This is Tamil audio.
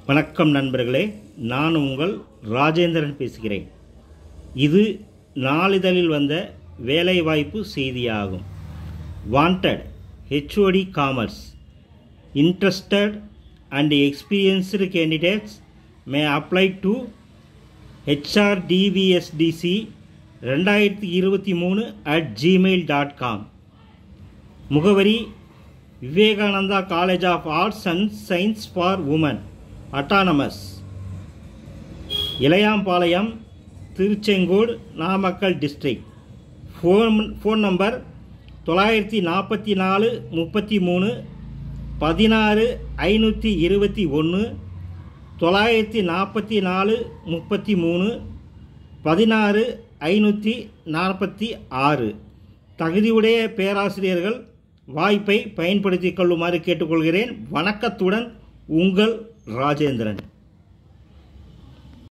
வணக்கம் நண்பர்களே நான் உங்கள் ராஜேந்திரன் பேசுகிறேன் இது நாளிதழில் வந்த வேலைவாய்ப்பு செய்தியாகும் wanted HOD commerce interested and experienced candidates may apply to HRTVSDC ரெண்டாயிரத்தி இருபத்தி மூணு அட் ஜிமெயில் டாட் காம் முகவரி Vivekananda college of arts and science for women autonomous Elayampalayam Tiruchengode Namakkal district phone phone number தொள்ளாயிரத்தி நாற்பத்தி நாலு முப்பத்தி மூணு பதினாறு ஐநூற்றி இருபத்தி ஒன்று தொள்ளாயிரத்தி நாற்பத்தி நாலு முப்பத்தி மூணு பதினாறு ஐநூற்றி நாற்பத்தி ஆறு தகுதியுடைய பேராசிரியர்கள் வாய்ப்பை பயன்படுத்திக் கொள்ளுமாறு கேட்டுக்கொள்கிறேன் வணக்கத்துடன் உங்கள் ராஜேந்திரன்